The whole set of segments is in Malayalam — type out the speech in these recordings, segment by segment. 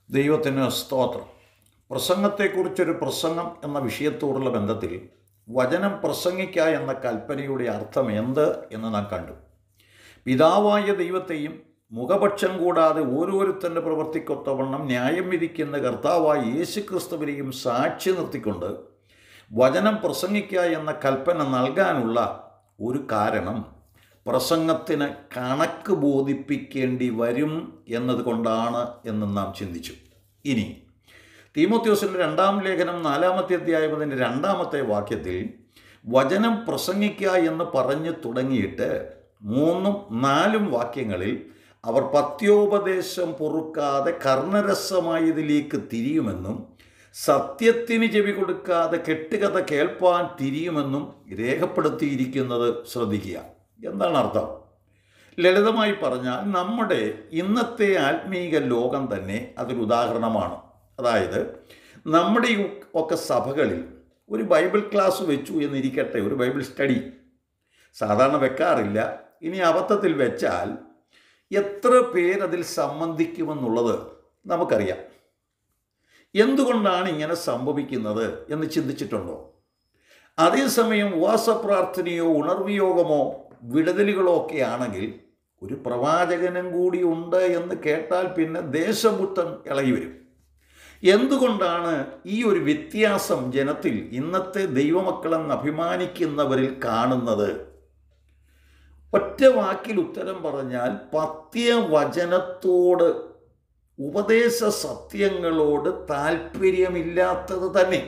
ദൈവത്തിന് സ്തോത്രം പ്രസംഗത്തെക്കുറിച്ചൊരു പ്രസംഗം എന്ന വിഷയത്തോടുള്ള ബന്ധത്തിൽ വചനം പ്രസംഗിക്ക എന്ന കൽപ്പനയുടെ അർത്ഥം എന്ത് എന്ന് നാം കണ്ടു പിതാവായ ദൈവത്തെയും മുഖപക്ഷം കൂടാതെ ഓരോരുത്തൻ്റെ പ്രവർത്തിക്കൊത്തവണ്ണം ന്യായം വിധിക്കുന്ന കർത്താവായ യേശുക്രിസ്തുവിനെയും സാക്ഷി നിർത്തിക്കൊണ്ട് വചനം പ്രസംഗിക്കുക എന്ന കൽപ്പന നൽകാനുള്ള ഒരു കാരണം പ്രസംഗത്തിന് കണക്ക് ബോധിപ്പിക്കേണ്ടി വരും എന്നതുകൊണ്ടാണ് എന്ന് നാം ചിന്തിച്ചു ഇനി തീമോത്യോസിൻ്റെ രണ്ടാം ലേഖനം നാലാമത്തെ അധ്യായം അതിൻ്റെ രണ്ടാമത്തെ വാക്യത്തിൽ വചനം പ്രസംഗിക്കുക എന്ന് പറഞ്ഞു തുടങ്ങിയിട്ട് മൂന്നും നാലും വാക്യങ്ങളിൽ അവർ പത്യോപദേശം പൊറുക്കാതെ കർണരസമായതിലേക്ക് തിരിയുമെന്നും സത്യത്തിന് ചെവി കൊടുക്കാതെ കെട്ടുകഥ കേൾപ്പാൻ തിരിയുമെന്നും രേഖപ്പെടുത്തിയിരിക്കുന്നത് ശ്രദ്ധിക്കുക എന്താണ് അർത്ഥം ലളിതമായി പറഞ്ഞാൽ നമ്മുടെ ഇന്നത്തെ ആത്മീക ലോകം തന്നെ അതൊരു ഉദാഹരണമാണ് അതായത് നമ്മുടെ ഈ ഒക്കെ സഭകളിൽ ഒരു ബൈബിൾ ക്ലാസ് വെച്ചു എന്നിരിക്കട്ടെ ഒരു ബൈബിൾ സ്റ്റഡി സാധാരണ വെക്കാറില്ല ഇനി അബദ്ധത്തിൽ വെച്ചാൽ എത്ര പേരതിൽ സംബന്ധിക്കുമെന്നുള്ളത് നമുക്കറിയാം എന്തുകൊണ്ടാണ് ഇങ്ങനെ സംഭവിക്കുന്നത് എന്ന് ചിന്തിച്ചിട്ടുണ്ടോ അതേസമയം ഉപവാസപ്രാർത്ഥനയോ ഉണർവിയോഗമോ വിടുതലുകളോ ഒക്കെ ആണെങ്കിൽ ഒരു പ്രവാചകനും കൂടി ഉണ്ട് എന്ന് കേട്ടാൽ പിന്നെ ദേശമുട്ടം ഇളകി വരും എന്തുകൊണ്ടാണ് ഈ ഒരു വ്യത്യാസം ജനത്തിൽ ഇന്നത്തെ ദൈവമക്കളെന്ന് അഭിമാനിക്കുന്നവരിൽ കാണുന്നത് ഒറ്റ വാക്കിൽ ഉത്തരം പറഞ്ഞാൽ പത്യവചനത്തോട് ഉപദേശ സത്യങ്ങളോട് താല്പര്യമില്ലാത്തത് തന്നെ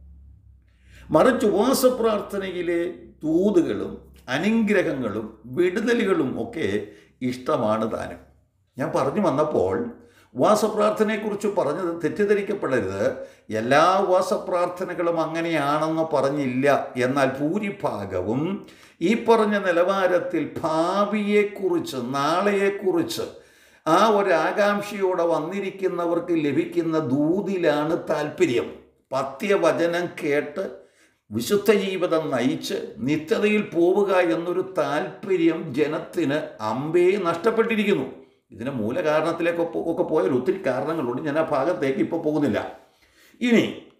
മറിച്ച് ഉപവാസ പ്രാർത്ഥനയിലെ തൂതുകളും അനുഗ്രഹങ്ങളും വിടുതലുകളും ഒക്കെ ഇഷ്ടമാണ് താനും ഞാൻ പറഞ്ഞു വന്നപ്പോൾ ഉപവാസപ്രാർത്ഥനയെക്കുറിച്ച് പറഞ്ഞത് തെറ്റിദ്ധരിക്കപ്പെടരുത് എല്ലാ ഉപവാസപ്രാർത്ഥനകളും അങ്ങനെയാണെന്ന് പറഞ്ഞില്ല എന്നാൽ ഭൂരിഭാഗവും ഈ പറഞ്ഞ നിലവാരത്തിൽ ഭാവിയെക്കുറിച്ച് നാളെയെക്കുറിച്ച് ആ ഒരു ആകാംക്ഷയോടെ വന്നിരിക്കുന്നവർക്ക് ലഭിക്കുന്ന ദൂതിലാണ് താല്പര്യം പത്യവചനം കേട്ട് വിശുദ്ധ ജീവിതം നയിച്ച് നിത്യതയിൽ പോവുക എന്നൊരു താല്പര്യം ജനത്തിന് അമ്പേ നഷ്ടപ്പെട്ടിരിക്കുന്നു ഇതിന് മൂലകാരണത്തിലേക്കൊക്കെ ഒക്കെ പോയാൽ ഒത്തിരി കാരണങ്ങളുണ്ട് ഞാൻ ആ ഭാഗത്തേക്ക് ഇപ്പോൾ പോകുന്നില്ല ഇനി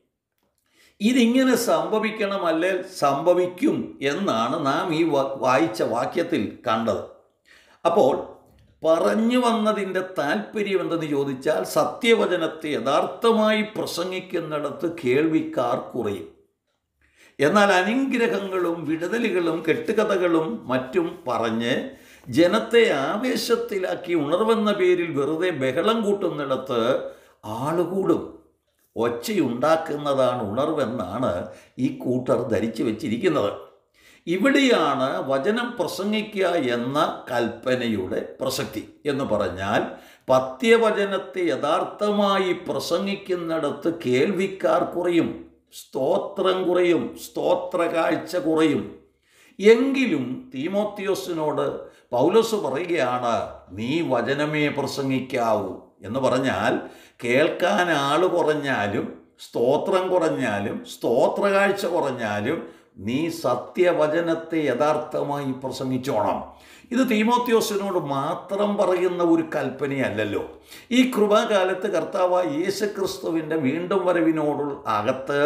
ഇതിങ്ങനെ സംഭവിക്കണമല്ലേ സംഭവിക്കും എന്നാണ് നാം ഈ വായിച്ച വാക്യത്തിൽ കണ്ടത് അപ്പോൾ പറഞ്ഞു വന്നതിൻ്റെ താല്പര്യം എന്തെന്ന് ചോദിച്ചാൽ സത്യവചനത്തെ യഥാർത്ഥമായി പ്രസംഗിക്കുന്നിടത്ത് കേൾവിക്കാർ കുറയും എന്നാൽ അനുഗ്രഹങ്ങളും വിടുതലുകളും കെട്ടുകഥകളും മറ്റും പറഞ്ഞ് ജനത്തെ ആവേശത്തിലാക്കി ഉണർവെന്ന പേരിൽ വെറുതെ ബഹളം കൂട്ടുന്നിടത്ത് ആളുകൂടും ഒച്ചയുണ്ടാക്കുന്നതാണ് ഉണർവെന്നാണ് ഈ കൂട്ടർ ധരിച്ചു വച്ചിരിക്കുന്നത് ഇവിടെയാണ് വചനം പ്രസംഗിക്കുക എന്ന കൽപ്പനയുടെ പ്രസക്തി എന്ന് പറഞ്ഞാൽ പത്യവചനത്തെ യഥാർത്ഥമായി പ്രസംഗിക്കുന്നിടത്ത് കേൾവിക്കാർ കുറയും സ്തോത്രം കുറയും സ്തോത്ര കാഴ്ച കുറയും എങ്കിലും തീമോത്യോസിനോട് പൗലോസ് പറയുകയാണ് നീ വചനമേ പ്രസംഗിക്കാവൂ എന്ന് പറഞ്ഞാൽ കേൾക്കാൻ ആൾ കുറഞ്ഞാലും സ്തോത്രം കുറഞ്ഞാലും സ്തോത്ര കാഴ്ച കുറഞ്ഞാലും നീ സത്യവചനത്തെ യഥാർത്ഥമായി പ്രസംഗിച്ചോണം ഇത് തീമോത്യോസിനോട് മാത്രം പറയുന്ന ഒരു കൽപ്പനയല്ലല്ലോ ഈ കൃപാകാലത്ത് കർത്താവായ യേശുക്രിസ്തുവിൻ്റെ വീണ്ടും വരവിനോടുള്ള അകത്ത്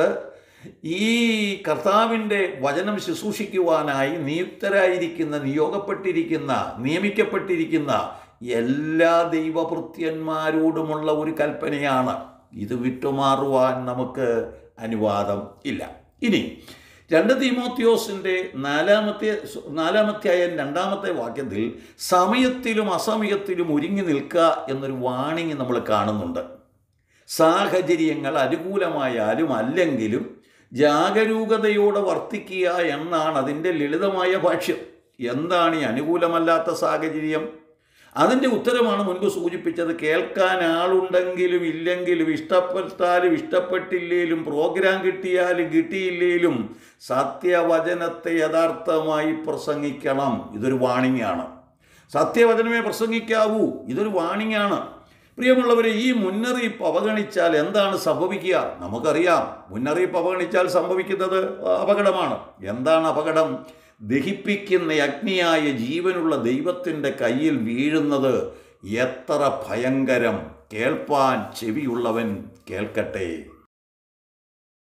ഈ കർത്താവിൻ്റെ വചനം ശുശ്രൂഷിക്കുവാനായി നിയുക്തരായിരിക്കുന്ന നിയോഗപ്പെട്ടിരിക്കുന്ന നിയമിക്കപ്പെട്ടിരിക്കുന്ന എല്ലാ ദൈവഭൃത്യന്മാരോടുമുള്ള ഒരു കൽപ്പനയാണ് ഇത് വിട്ടുമാറുവാൻ നമുക്ക് അനുവാദം ഇല്ല ഇനി രണ്ട് തീമോത്യോസിൻ്റെ നാലാമത്തെ നാലാമത്തെയായ രണ്ടാമത്തെ വാക്യത്തിൽ സമയത്തിലും അസമയത്തിലും ഒരുങ്ങി നിൽക്കുക എന്നൊരു വാണിങ് നമ്മൾ കാണുന്നുണ്ട് സാഹചര്യങ്ങൾ അനുകൂലമായാലും അല്ലെങ്കിലും ജാഗരൂകതയോടെ വർത്തിക്കുക എന്നാണ് അതിൻ്റെ ലളിതമായ ഭാഷ്യം എന്താണ് ഈ അനുകൂലമല്ലാത്ത സാഹചര്യം അതിൻ്റെ ഉത്തരമാണ് മുൻപ് സൂചിപ്പിച്ചത് കേൾക്കാൻ ആളുണ്ടെങ്കിലും ഇല്ലെങ്കിലും ഇഷ്ടപ്പെട്ടാലും ഇഷ്ടപ്പെട്ടില്ലേലും പ്രോഗ്രാം കിട്ടിയാലും കിട്ടിയില്ലേലും സത്യവചനത്തെ യഥാർത്ഥമായി പ്രസംഗിക്കണം ഇതൊരു വാണിങ്ങാണ് സത്യവചനമേ പ്രസംഗിക്കാവൂ ഇതൊരു വാണിങ്ങാണ് പ്രിയമുള്ളവരെ ഈ മുന്നറിയിപ്പ് അവഗണിച്ചാൽ എന്താണ് സംഭവിക്കുക നമുക്കറിയാം മുന്നറിയിപ്പ് അവഗണിച്ചാൽ സംഭവിക്കുന്നത് അപകടമാണ് എന്താണ് അപകടം ദഹിപ്പിക്കുന്ന അഗ്നിയായ ജീവനുള്ള ദൈവത്തിൻ്റെ കയ്യിൽ വീഴുന്നത് എത്ര ഭയങ്കരം കേൾപ്പാൻ ചെവിയുള്ളവൻ കേൾക്കട്ടെ